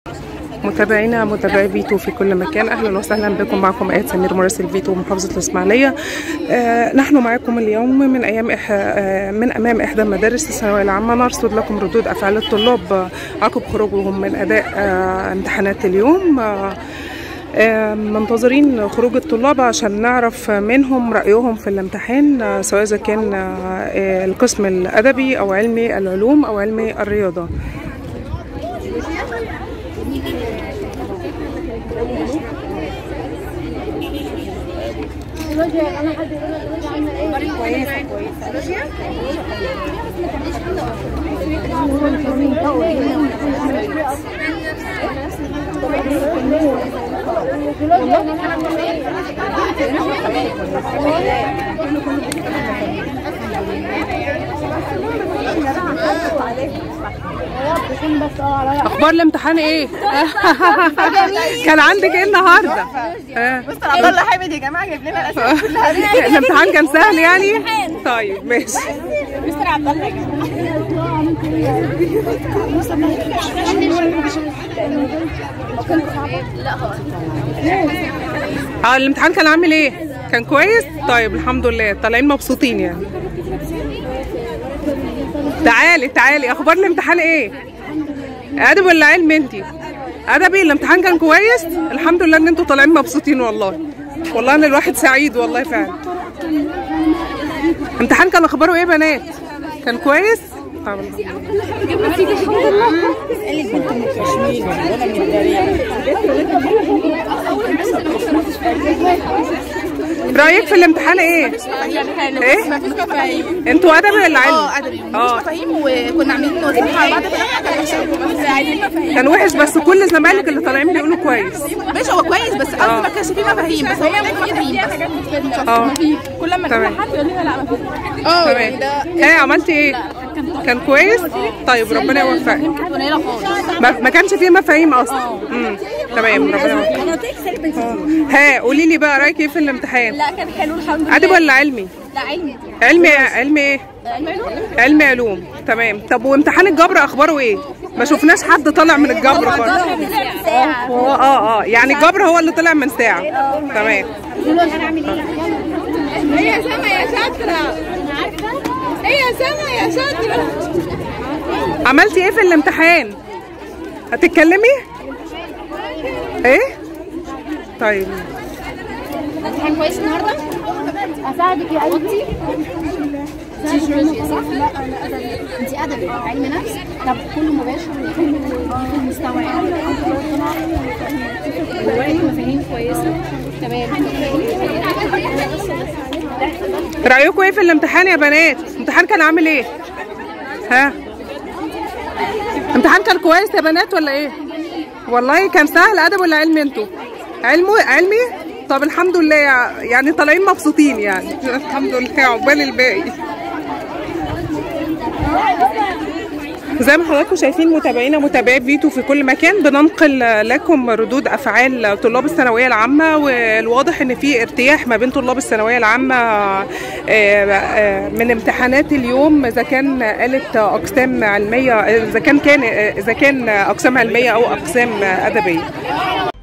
متابعينا متابعي فيتو في كل مكان اهلا وسهلا بكم معكم ايات سمير مراسل فيتو محافظه الاسماعيليه آه نحن معكم اليوم من ايام إح آه من امام احدى مدارس الثانويه العامه نرصد لكم ردود افعال الطلاب عقب خروجهم من اداء آه امتحانات اليوم آه آه، منتظرين خروج الطلاب عشان نعرف منهم رأيهم في الامتحان آه، سواء إذا كان آه، القسم الأدبي أو علمي العلوم أو علمي الرياضة أخبار الامتحان إيه؟ كان عندك إيه النهاردة؟ آه. مستر عبد الله حامد يا جماعه جايب لنا الاسئله كلها الامتحان كان سهل يعني؟ طيب ماشي مستر عبد الله يا جماعه اه الامتحان كان عامل ايه؟ كان كويس؟ طيب الحمد لله طالعين مبسوطين يعني تعالي تعالي اخبار الامتحان ايه؟ ادب ولا علم انتي؟ ادبي الامتحان كان كويس؟ الحمد لله ان انتوا طالعين مبسوطين والله والله ان الواحد سعيد والله فعلا امتحان كان اخباره ايه يا بنات؟ كان كويس؟ طب رايك في الامتحان ايه؟ ايه؟ مفيش مفاهيم انتوا ادبي ولا علمي؟ اه ادبي مفيش اه مفاهيم وكنا عاملين وظيفه على بعض كده عايزين مفاهيم كان وحش بس كل الزمالك اللي طالعين بيقولوا كويس ماشي هو كويس بس قصدي ما كانش فيه مفاهيم بس هو محتاج مفاهيم بس اه كل ما تمام. نقول حد يقول لنا لا مفيش اه تمام ايه عملتي ايه؟ كان كويس؟ طيب ربنا يوفقك قليله خالص ما, ما كانش فيه مفاهيم اصلا امم تمام ربنا يوفقك ها قولي لي بقى رايك ايه في الامتحان؟ لا كان حلو الحمد لله ادب ولا علمي؟ لا علمي علمي علمي ايه؟ علمي علوم علمي علوم تمام طب وامتحان الجبر اخباره ايه؟ ما شفناش حد طالع من الجبر خالص اه اه اه يعني الجبر هو اللي طلع من ساعه تمام هي سما يا شاطره هي سما يا شاطره عملتي ايه في الامتحان هتتكلمي ايه طيب امتحان كويس النهارده؟ اساعدك يا قلبي انت جيولوجيا صح؟ لا انا ادبي انت ادبي علم نفس طب كله مباشر وكله في المستوى يعني مفاهيم كويسه تمام رايكم ايه في الامتحان يا بنات الامتحان كان عامل ايه ها امتحان كان كويس يا بنات ولا ايه والله كان سهل ادب ولا علمي انتوا علمي علمي طب الحمد لله يعني طالعين مبسوطين يعني الحمد لله عقبال الباقي زي ما حضراتكم شايفين متابعينا متابعي فيتو في كل مكان بننقل لكم ردود افعال طلاب الثانويه العامه والواضح ان في ارتياح ما بين طلاب الثانويه العامه آه، آه، من امتحانات اليوم اذا كان قالت اقسام علميه اذا كان كان اذا كان اقسام علميه او اقسام ادبيه